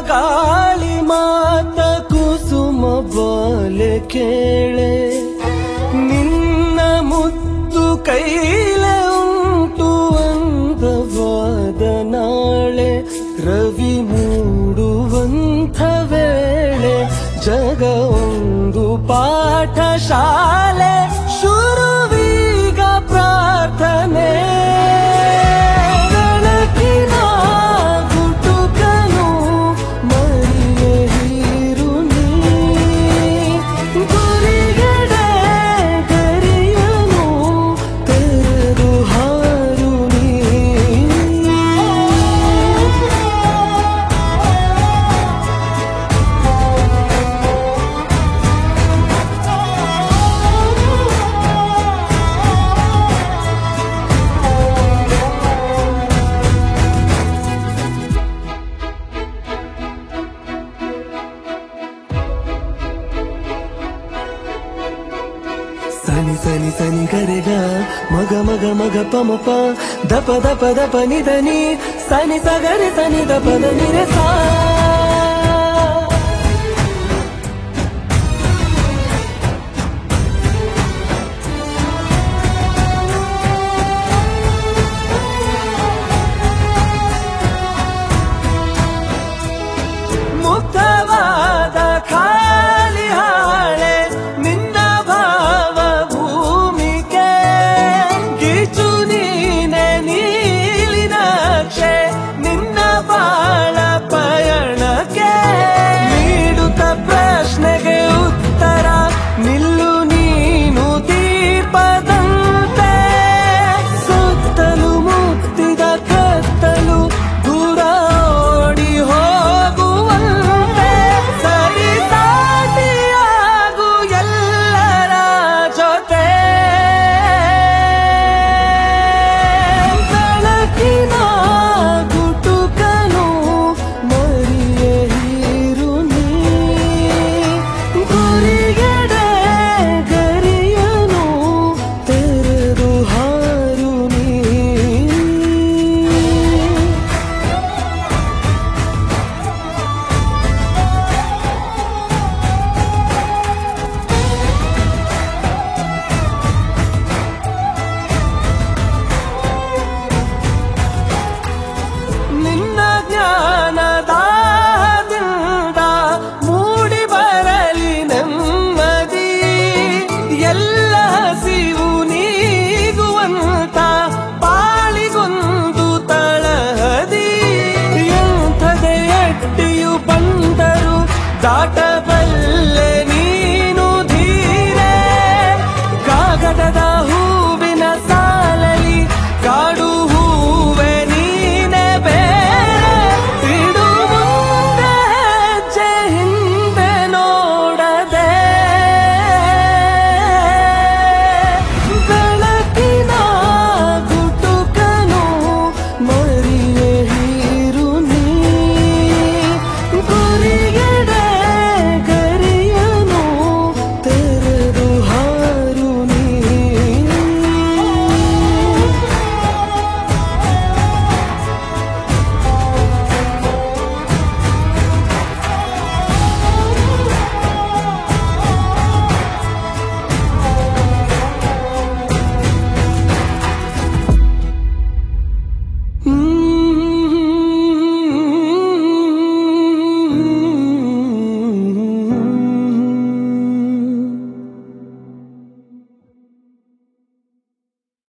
ಗಾಳಿ ಮಾತ ಕುಸುಮ ಬಾಲೆ ಕೇಳೆ ನಿನ್ನ ಮುತ್ತು ಕೈಲೆ ಉಂಟು ಅಂದವಾದ ನಾಳೆ ರವಿ ಮೂಡುವಂಥ ವೇಳೆ ಜಗ ಒಂದು ಪಾಠ ಶಾಲೆ ಶುರುವೀಗ ಪ್ರಾರ್ಥನೆ ಬೆಳಕಿನ ಗುಟುಕನು ಮರಿಯೇ ಹೀರು ನೀ ಗುರಿಗಡೆ ಗರಿಯನು ತೆರೆದು ಹಾರು ನೀ ಸನಿ ಸನಿ ಸನಿ ಕರೆಗ ಮಗ ಮಗ ಮಗ ಪಮಪ ದಪ ದಪ ದಪ ನಿಧನಿ ಸನಿ ಸಗರಿ ಸನಿ ದಪ ನಿರೆ ಸಾ ಮುಕ್ತವಾದ ಖಾಲಿ ಹಾಳೆ ನಿನ್ನ ಭಾವ ಭೂಮಿಗೆ ಗೀಚು ನೀನೆ ನೀಲಿ ನಕ್ಷೆ ನಿನ್ನ ಬಾಳ ಪಯಣಕ್ಕೆ ನೀಡುತ್ತ ಪ್ರಶ್ನೆಗೆ ಉತ್ತರ ನಿಲ್ಲು ನೀನು ದೀಪದಂತೆ ಸುತ್ತಲು ಮುತ್ತಿದ ಕತ್ತಲು ದೂರ ಓಡಿ ಹೋಗುವಂತೆ ಸರಿ ಸಾಟಿಯಾಗು ಎಲ್ಲರ ಜೊತೆ ಬೆಳಕಿನ ಗುಟುಕನು ಮರಿಯೇ ಹೀರು ನೀ ಗುರಿಗಡೆ ಗರಿಯನು ತೆರೆದು ಹಾರು ನೀ ನಿನ್ನ ಜ್ಞಾನದಾದಿಂದ ಮೂಡಿ ಬರಲಿ ನೆಮ್ಮದಿ ಎಲ್ಲ ಹಸಿವು ನೀಗುವಂತ ಪಾಳಿಗೊಂದು ತಳಹದಿ ಎಂಥದೇ ಅಡ್ಡಿಯು ಬಂದರು ದಾಟ